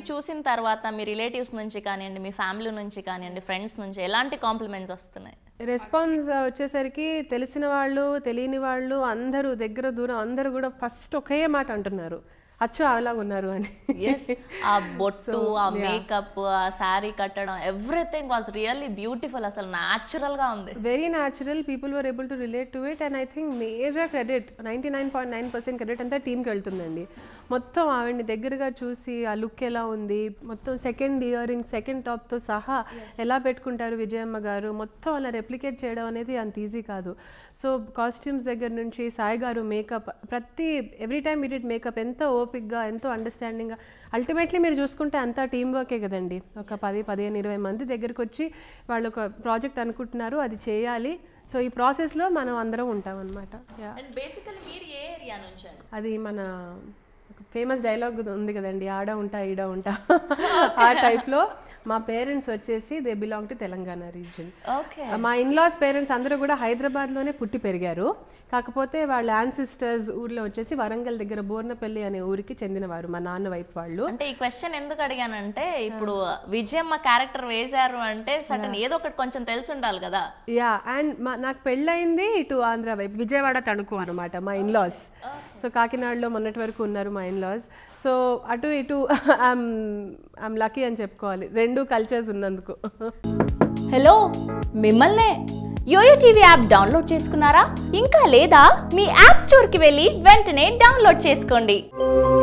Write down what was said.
movie చూసిన తర్వాత మీ relatives నుంచి కానివ్వండి మీ ఫ్యామిలీ నుంచి కానివ్వండి ఫ్రెండ్స్ నుంచి ఎలాంటి కాంప్లిమెంట్స్ వస్తున్నాయి రెస్పాన్స్ వచ్చేసరికి తెలిసిన వాళ్ళు తెలియని వాళ్ళు అందరూ దగ్గర దూరం అందరూ కూడా ఫస్ట్ ఒకే మాట అంటున్నారు అచ్చు అలాగ ఉన్నారు అని ఎస్ ఆ బొట్టు ఆ మేకప్ ఆ శారీ కట్టడం ఎవ్రీథింగ్ వాజ్ రియల్లీ బ్యూటిఫుల్ అసలు న్యాచురల్ గా ఉంది very natural people were able to relate to it and I think major credit ninety nine point nine percent credit అంతా టీంకి వెళ్తుందండి మొత్తం ఆవిడని దగ్గరగా చూసి ఆ లుక్ ఎలా ఉంది మొత్తం సెకండ్ ఇయర్ రింగ్ సెకండ్ టాప్తో సహా ఎలా పెట్టుకుంటారు విజయమ్మ గారు మొత్తం అలా రెప్లికేట్ చేయడం అనేది అంత ఈజీ కాదు సో కాస్ట్యూమ్స్ దగ్గర నుంచి సాయి గారు మేకప్ ప్రతి ఎవ్రీ టైమ్ మీడిట్ మేకప్ ఎంతో ఓపిక్గా ఎంతో అండర్స్టాండింగ్గా అల్టిమేట్లీ మీరు చూసుకుంటే అంతా టీం వర్కే కదండి ఒక పది పదిహేను ఇరవై మంది దగ్గరికి వచ్చి వాళ్ళు ఒక ప్రాజెక్ట్ అనుకుంటున్నారు అది చేయాలి సో ఈ ప్రాసెస్లో మనం అందరం ఉంటాం అనమాట అండ్ బేసికలీ మీరు ఏ ఏరియా నుంచి అండి అది మన ఫేమస్ డైలాగ్ ఉంది కదండి ఆడ ఉంటా ఈడ ఉంటా ఆ టైప్లో మా పేరెంట్స్ వచ్చేసి they belong to Telangana region okay మా ఇన్లాస్ పేరెంట్స్ అందరూ కూడా హైదరాబాద్లోనే పుట్టి పెరిగారు కాకపోతే వాళ్ళ యాన్సిస్టర్స్ ఊర్లో వచ్చేసి వరంగల్ దగ్గర బోర్నపల్లి అనే ఊరికి చెందినవారు మా నాన్న వైపు వాళ్ళు అంటే ఈ క్వశ్చన్ ఎందుకు అడిగానంటే ఇప్పుడు విజయమ్మ క్యారెక్టర్ వేశారు అంటే సటన్ ఏదో ఒకటి కొంచెం తెలిసి ఉండాలి కదా యా అండ్ మా నాకు పెళ్ళయింది ఇటు ఆంధ్ర వైపు విజయవాడ తణుకు అనమాట మా ఇన్లాస్ సో కాకినాడలో మొన్నటి వరకు ఉన్నారు మా ఇన్లాస్ సో అటు ఇటు ఐమ్ ఐమ్ లక్కీ అని చెప్పుకోవాలి రెండు కల్చర్స్ ఉన్నందుకు హలో మిమ్మల్నే యోయో టీవీ యాప్ డౌన్లోడ్ చేసుకున్నారా ఇంకా లేదా మీ యాప్ స్టోర్కి వెళ్ళి వెంటనే డౌన్లోడ్ చేసుకోండి